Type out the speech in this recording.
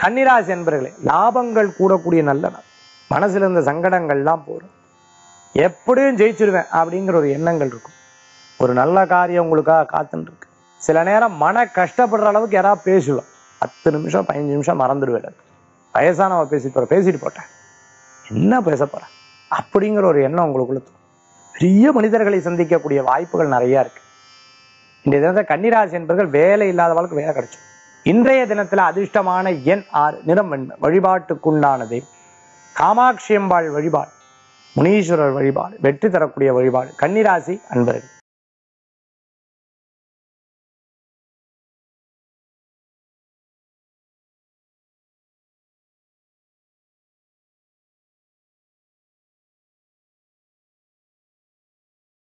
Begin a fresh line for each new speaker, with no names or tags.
கன்னிராசி என்பர்களே லாபங்கள் கூடக்கூடிய நல்ல நாள் மனசுல இருந்த சங்கடங்கள்லாம் போகும் எப்படியும் ஜெயிச்சிருவேன் அப்படிங்கிற ஒரு எண்ணங்கள் இருக்கும் ஒரு நல்ல காரியம் உங்களுக்காக காத்துன்னு இருக்கு சில நேரம் மன கஷ்டப்படுற அளவுக்கு யாராவது பேசுவேன் பத்து நிமிஷம் பதினஞ்சு நிமிஷம் மறந்துடுவேன் வயசானவ பேசிட்டு போற பேசிட்டு போட்டேன் என்ன பேச போறேன் அப்படிங்கிற ஒரு எண்ணம் உங்களுக்குள்ள தோணும். பெரிய மனிதர்களை சந்திக்கக்கூடிய வாய்ப்புகள் நிறைய இருக்கு இந்த தினத்தை கன்னிராசி என்பர்கள் வேலை இல்லாதவர்களுக்கு வேலை கிடைக்கும் இன்றைய தினத்துல அதிர்ஷ்டமான எண் ஆறு நிறம் வெண்மை வழிபாட்டுக்குண்டானது காமாட்சி அம்பாள் வழிபாடு முனீஸ்வரர் வழிபாடு வெற்றி தரக்கூடிய வழிபாடு கன்னிராசி அன்பர்கள்